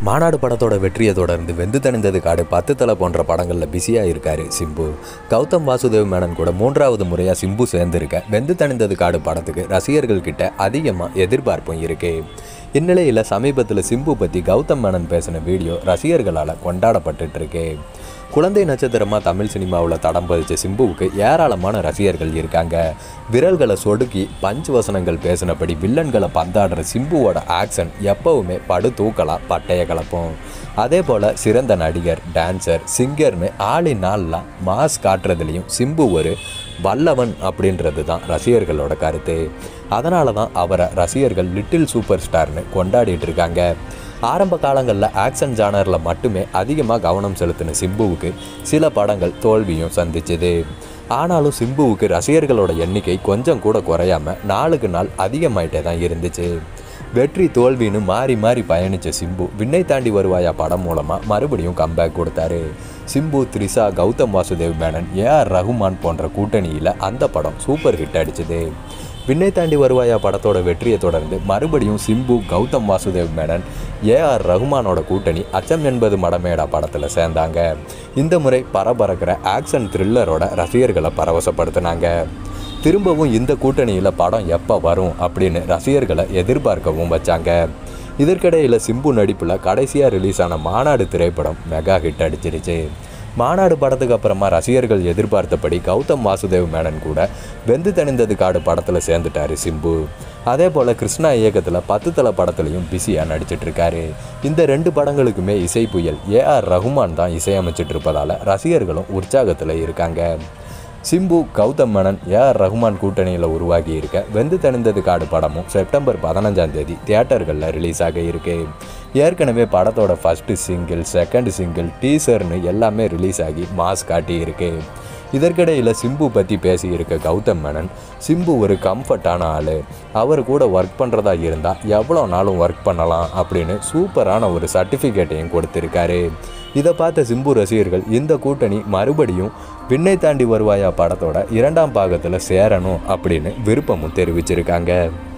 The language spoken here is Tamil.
மாநாடு படத்தோட வெற்றியை தொடர்ந்து வெந்து தணிந்தது காடு பத்து தலை போன்ற படங்களில் பிஸியாக இருக்காரு சிம்பு கௌதம் வாசுதேவ் மேனன் கூட மூன்றாவது முறையாக சிம்பு சேர்ந்திருக்க வெந்து தணிந்தது காடு படத்துக்கு ரசிகர்கள் கிட்ட அதிகமாக எதிர்பார்ப்பும் இருக்கு இந்நிலையில் சமீபத்தில் சிம்பு பற்றி கௌதம் மேனன் பேசின வீடியோ ரசிகர்களால் கொண்டாடப்பட்டுட்டு இருக்கு குழந்தை நட்சத்திரமாக தமிழ் சினிமாவில் தடம் பதிச்ச சிம்புவுக்கு ஏராளமான ரசிகர்கள் இருக்காங்க விரல்களை சொடுக்கி பஞ்ச் வசனங்கள் பேசினபடி வில்லன்களை பந்தாடுற சிம்புவோட ஆக்ஷன் எப்பவுமே படு தூக்கலாம் பட்டைய கலப்போம் அதே போல் சிறந்த நடிகர் டான்சர் சிங்கர்னு ஆளின் நாளில் மாஸ் காட்டுறதுலையும் சிம்பு ஒரு வல்லவன் அப்படின்றது தான் ரசிகர்களோட கருத்து அதனால தான் அவரை ரசிகர்கள் லிட்டில் சூப்பர் ஸ்டார்னு கொண்டாடிட்டு இருக்காங்க ஆரம்ப காலங்களில் ஆக்ஷன் ஜானரில் மட்டுமே அதிகமாக கவனம் செலுத்தின சிம்புவுக்கு சில படங்கள் தோல்வியும் சந்திச்சது ஆனாலும் சிம்புவுக்கு ரசிகர்களோட எண்ணிக்கை கொஞ்சம் கூட குறையாம நாளுக்கு நாள் அதிகமாயிட்டே தான் இருந்துச்சு வெற்றி தோல்வின்னு மாறி மாறி பயணித்த சிம்பு விண்ணை தாண்டி வருவாயா படம் மூலமாக மறுபடியும் கம்பேக் கொடுத்தாரு சிம்பு த்ரிஷா கௌதம் வாசுதேவ் மேனன் ஏஆர் ரகுமான் போன்ற கூட்டணியில் அந்த படம் சூப்பர் ஹிட் அடிச்சது விண்ணை தாண்டி வருவாயா படத்தோட வெற்றியை தொடர்ந்து மறுபடியும் சிம்பு கௌதம் வாசுதேவ் மேனன் ஏஆர் ரகுமானோட கூட்டணி அச்சம் என்பது மடமேடா படத்தில் சேர்ந்தாங்க இந்த முறை பரபரக்கிற ஆக்ஷன் த்ரில்லரோட ரசிகர்களை பரவசப்படுத்தினாங்க திரும்பவும் இந்த கூட்டணியில் படம் எப்போ வரும் அப்படின்னு ரசிகர்களை எதிர்பார்க்கவும் வச்சாங்க இதற்கிடையில் சிம்பு நடிப்பில் கடைசியாக ரிலீஸ் ஆன மாநாடு திரைப்படம் மெகா ஹிட் அடிச்சிருச்சு மாநாடு படத்துக்கு அப்புறமா ரசிகர்கள் எதிர்பார்த்தபடி கௌதம் வாசுதேவ் மேனன் கூட வெந்து தணிந்தது காடு படத்தில் சேர்ந்துட்டாரு சிம்பு அதே போல் கிருஷ்ணா இயக்கத்தில் பத்து தலை படத்துலையும் பிஸியாக நடிச்சிட்டு இருக்காரு இந்த ரெண்டு படங்களுக்குமே இசை புயல் ஏஆர் ரகுமான் தான் இசையமைச்சிட்டு இருப்பதால் ரசிகர்களும் உற்சாகத்தில் இருக்காங்க சிம்பு கௌதம் மேனன் ஏஆர் ரகுமான் கூட்டணியில் உருவாகி இருக்க வெந்து தணிந்தது காடு படமும் செப்டம்பர் பதினஞ்சாம் தேதி தியேட்டர்களில் ரிலீஸ் ஆக இருக்கு ஏற்கனவே படத்தோட ஃபஸ்ட்டு சிங்கிள் செகண்ட் சிங்கிள் டீசர்னு எல்லாமே ரிலீஸ் ஆகி மாஸ் காட்டி இருக்கு இதற்கிடையில் சிம்பு பற்றி பேசியிருக்க கௌதம் மேனன் சிம்பு ஒரு கம்ஃபர்ட்டான ஆள் அவர் கூட ஒர்க் பண்ணுறதா இருந்தால் எவ்வளோ நாளும் ஒர்க் பண்ணலாம் அப்படின்னு சூப்பரான ஒரு சர்டிஃபிகேட்டையும் கொடுத்துருக்காரு இதை பார்த்த சிம்பு ரசிகர்கள் இந்த கூட்டணி மறுபடியும் விண்ணை தாண்டி வருவாயா படத்தோட இரண்டாம் பாகத்தில் சேரணும் அப்படின்னு விருப்பமும் தெரிவிச்சிருக்காங்க